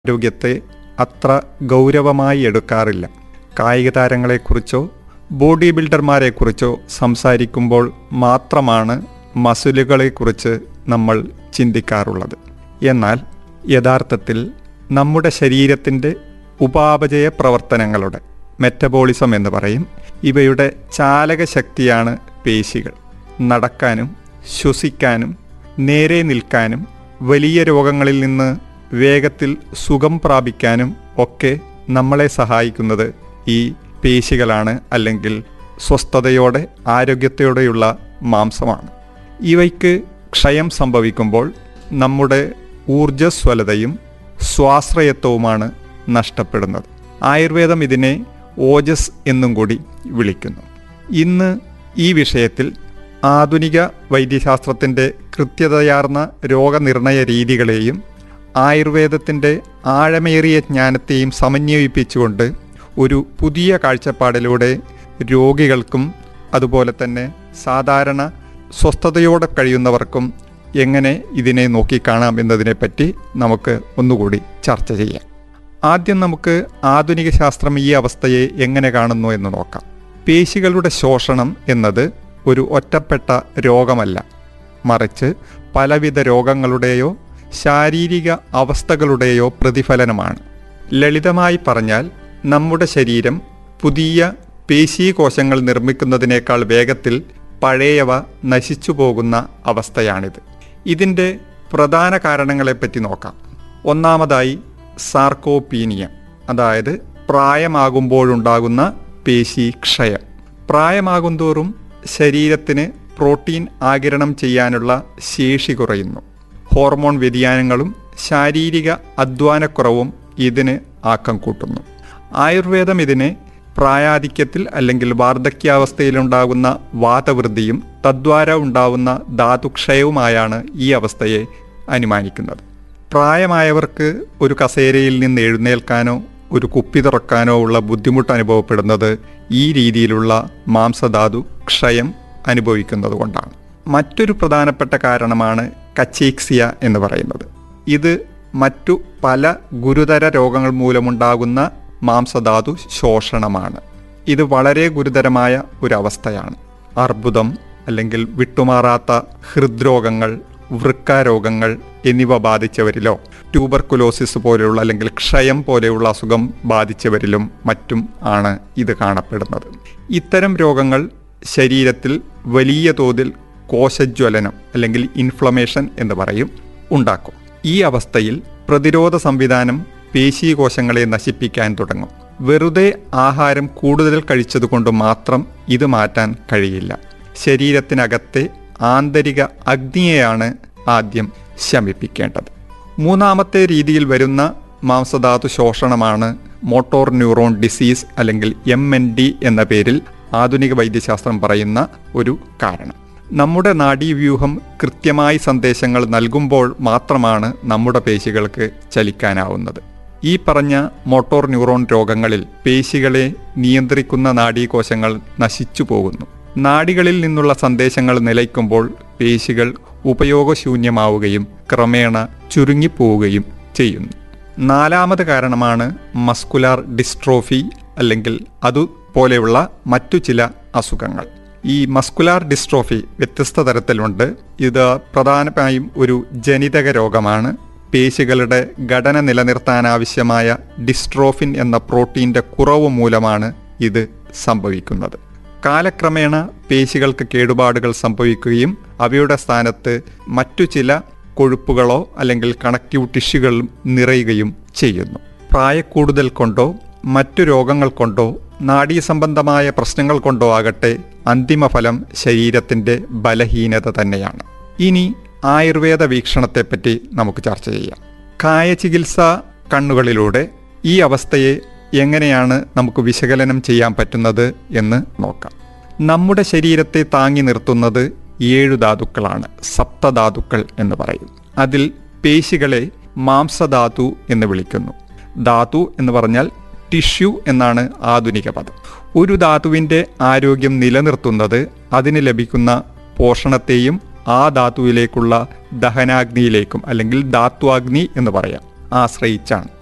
ആരോഗ്യത്തെ അത്ര ഗൗരവമായി എടുക്കാറില്ല കായിക താരങ്ങളെക്കുറിച്ചോ ബോഡി ബിൽഡർമാരെക്കുറിച്ചോ സംസാരിക്കുമ്പോൾ മാത്രമാണ് മസിലുകളെക്കുറിച്ച് നമ്മൾ ചിന്തിക്കാറുള്ളത് എന്നാൽ യഥാർത്ഥത്തിൽ നമ്മുടെ ശരീരത്തിൻ്റെ ഉപാപചയ പ്രവർത്തനങ്ങളുടെ മെറ്റബോളിസം എന്ന് പറയും ഇവയുടെ ചാലകശക്തിയാണ് പേശികൾ നടക്കാനും ശ്വസിക്കാനും നേരെ നിൽക്കാനും വലിയ രോഗങ്ങളിൽ നിന്ന് വേഗത്തിൽ സുഖം പ്രാപിക്കാനും ഒക്കെ നമ്മളെ സഹായിക്കുന്നത് ഈ പേശികളാണ് അല്ലെങ്കിൽ സ്വസ്ഥതയോടെ ആരോഗ്യത്തോടെയുള്ള മാംസമാണ് ഇവയ്ക്ക് ക്ഷയം സംഭവിക്കുമ്പോൾ നമ്മുടെ ഊർജ്ജസ്വലതയും സ്വാശ്രയത്വവുമാണ് നഷ്ടപ്പെടുന്നത് ആയുർവേദം ഇതിനെ ഓജസ് എന്നും കൂടി വിളിക്കുന്നു ഇന്ന് ഈ വിഷയത്തിൽ ആധുനിക വൈദ്യശാസ്ത്രത്തിൻ്റെ കൃത്യതയാർന്ന രോഗനിർണയ രീതികളെയും ആയുർവേദത്തിൻ്റെ ആഴമേറിയ ജ്ഞാനത്തെയും സമന്വയിപ്പിച്ചുകൊണ്ട് ഒരു പുതിയ കാഴ്ചപ്പാടിലൂടെ രോഗികൾക്കും അതുപോലെ തന്നെ സാധാരണ സ്വസ്ഥതയോടെ കഴിയുന്നവർക്കും എങ്ങനെ ഇതിനെ നോക്കിക്കാണാം എന്നതിനെപ്പറ്റി നമുക്ക് ഒന്നുകൂടി ചർച്ച ചെയ്യാം ആദ്യം നമുക്ക് ആധുനിക ശാസ്ത്രം ഈ അവസ്ഥയെ എങ്ങനെ കാണുന്നു എന്ന് നോക്കാം പേശികളുടെ ശോഷണം എന്നത് ഒരു ഒറ്റപ്പെട്ട രോഗമല്ല മറിച്ച് പലവിധ രോഗങ്ങളുടെയോ ശാരീരിക അവസ്ഥകളുടെയോ പ്രതിഫലനമാണ് ലളിതമായി പറഞ്ഞാൽ നമ്മുടെ ശരീരം പുതിയ പേശീകോശങ്ങൾ നിർമ്മിക്കുന്നതിനേക്കാൾ വേഗത്തിൽ പഴയവ നശിച്ചു പോകുന്ന അവസ്ഥയാണിത് ഇതിൻ്റെ പ്രധാന കാരണങ്ങളെപ്പറ്റി നോക്കാം ഒന്നാമതായി സാർക്കോപീനിയ അതായത് പ്രായമാകുമ്പോഴുണ്ടാകുന്ന പേശീക്ഷയം പ്രായമാകുന്തോറും ശരീരത്തിന് പ്രോട്ടീൻ ആകിരണം ചെയ്യാനുള്ള ശേഷി കുറയുന്നു ഹോർമോൺ വ്യതിയാനങ്ങളും ശാരീരിക അധ്വാനക്കുറവും ഇതിന് ആക്കം കൂട്ടുന്നു ആയുർവേദം ഇതിനെ പ്രായാധിക്യത്തിൽ അല്ലെങ്കിൽ വാർദ്ധക്യാവസ്ഥയിലുണ്ടാകുന്ന വാതവൃദ്ധിയും തദ്വാര ഉണ്ടാവുന്ന ധാതുക്ഷയവുമായാണ് ഈ അവസ്ഥയെ അനുമാനിക്കുന്നത് പ്രായമായവർക്ക് ഒരു കസേരയിൽ നിന്ന് എഴുന്നേൽക്കാനോ ഒരു കുപ്പി തുറക്കാനോ ഉള്ള ബുദ്ധിമുട്ട് അനുഭവപ്പെടുന്നത് ഈ രീതിയിലുള്ള മാംസധാതു ക്ഷയം അനുഭവിക്കുന്നത് കൊണ്ടാണ് മറ്റൊരു പ്രധാനപ്പെട്ട കാരണമാണ് കച്ചീക്സിയ എന്ന് പറയുന്നത് ഇത് മറ്റു പല ഗുരുതര രോഗങ്ങൾ മൂലമുണ്ടാകുന്ന മാംസധാതു ശോഷണമാണ് ഇത് വളരെ ഗുരുതരമായ ഒരു അവസ്ഥയാണ് അർബുദം അല്ലെങ്കിൽ വിട്ടുമാറാത്ത ഹൃദ്രോഗങ്ങൾ വൃക്കാരോഗങ്ങൾ എന്നിവ ബാധിച്ചവരിലോ ട്യൂബർകുലോസിസ് പോലെയുള്ള അല്ലെങ്കിൽ ക്ഷയം പോലെയുള്ള അസുഖം ബാധിച്ചവരിലും മറ്റും ആണ് ഇത് കാണപ്പെടുന്നത് ഇത്തരം രോഗങ്ങൾ ശരീരത്തിൽ വലിയ തോതിൽ കോശജ്വലനം അല്ലെങ്കിൽ ഇൻഫ്ലമേഷൻ എന്ന് പറയും ഉണ്ടാക്കും ഈ അവസ്ഥയിൽ പ്രതിരോധ സംവിധാനം പേശീകോശങ്ങളെ നശിപ്പിക്കാൻ തുടങ്ങും വെറുതെ ആഹാരം കൂടുതൽ കഴിച്ചതുകൊണ്ട് മാത്രം ഇത് മാറ്റാൻ കഴിയില്ല ശരീരത്തിനകത്തെ ആന്തരിക അഗ്നിയെയാണ് ആദ്യം ശമിപ്പിക്കേണ്ടത് മൂന്നാമത്തെ രീതിയിൽ വരുന്ന മാംസധാതു ശോഷണമാണ് മോട്ടോർ ന്യൂറോൺ ഡിസീസ് അല്ലെങ്കിൽ എം എൻ ഡി എന്ന പേരിൽ ആധുനിക വൈദ്യശാസ്ത്രം പറയുന്ന ഒരു കാരണം നമ്മുടെ നാഡീവ്യൂഹം കൃത്യമായി സന്ദേശങ്ങൾ നൽകുമ്പോൾ മാത്രമാണ് നമ്മുടെ പേശികൾക്ക് ചലിക്കാനാവുന്നത് ഈ പറഞ്ഞ മോട്ടോർ ന്യൂറോൺ രോഗങ്ങളിൽ പേശികളെ നിയന്ത്രിക്കുന്ന നാഡീകോശങ്ങൾ നശിച്ചു പോകുന്നു നാഡികളിൽ നിന്നുള്ള സന്ദേശങ്ങൾ നിലയ്ക്കുമ്പോൾ പേശികൾ ഉപയോഗശൂന്യമാവുകയും ക്രമേണ ചുരുങ്ങിപ്പോവുകയും ചെയ്യുന്നു നാലാമത് കാരണമാണ് മസ്കുലാർ ഡിസ്ട്രോഫി അല്ലെങ്കിൽ അതുപോലെയുള്ള മറ്റു ചില അസുഖങ്ങൾ ഈ മസ്കുലാർ ഡിസ്ട്രോഫി വ്യത്യസ്ത തരത്തിലുണ്ട് ഇത് പ്രധാനമായും ഒരു ജനിതക രോഗമാണ് പേശികളുടെ ഘടന നിലനിർത്താനാവശ്യമായ ഡിസ്ട്രോഫിൻ എന്ന പ്രോട്ടീൻ്റെ കുറവ് മൂലമാണ് ഇത് സംഭവിക്കുന്നത് കാലക്രമേണ പേശികൾക്ക് കേടുപാടുകൾ സംഭവിക്കുകയും അവയുടെ സ്ഥാനത്ത് മറ്റു ചില കൊഴുപ്പുകളോ അല്ലെങ്കിൽ കണക്റ്റീവ് ടിഷ്യൂകൾ നിറയുകയും ചെയ്യുന്നു പ്രായക്കൂടുതൽ കൊണ്ടോ മറ്റു രോഗങ്ങൾ കൊണ്ടോ നാഡീസംബന്ധമായ പ്രശ്നങ്ങൾ കൊണ്ടോ ആകട്ടെ അന്തിമഫലം ശരീരത്തിൻ്റെ ബലഹീനത തന്നെയാണ് ഇനി ആയുർവേദ വീക്ഷണത്തെപ്പറ്റി നമുക്ക് ചർച്ച ചെയ്യാം കായചികിത്സ കണ്ണുകളിലൂടെ ഈ അവസ്ഥയെ എങ്ങനെയാണ് നമുക്ക് വിശകലനം ചെയ്യാൻ പറ്റുന്നത് എന്ന് നോക്കാം നമ്മുടെ ശരീരത്തെ താങ്ങി നിർത്തുന്നത് ഏഴു ധാതുക്കളാണ് സപ്തധാതുക്കൾ എന്ന് പറയും അതിൽ പേശികളെ മാംസധാതു എന്ന് വിളിക്കുന്നു ധാതു എന്ന് പറഞ്ഞാൽ ടിഷ്യൂ എന്നാണ് ആധുനിക പദം ഒരു ധാതുവിൻ്റെ ആരോഗ്യം നിലനിർത്തുന്നത് അതിന് ലഭിക്കുന്ന പോഷണത്തെയും ആ ധാതുവിലേക്കുള്ള ദഹനാഗ്നിയിലേക്കും അല്ലെങ്കിൽ ധാത്വാഗ്നി എന്ന് പറയാം ആശ്രയിച്ചാണ്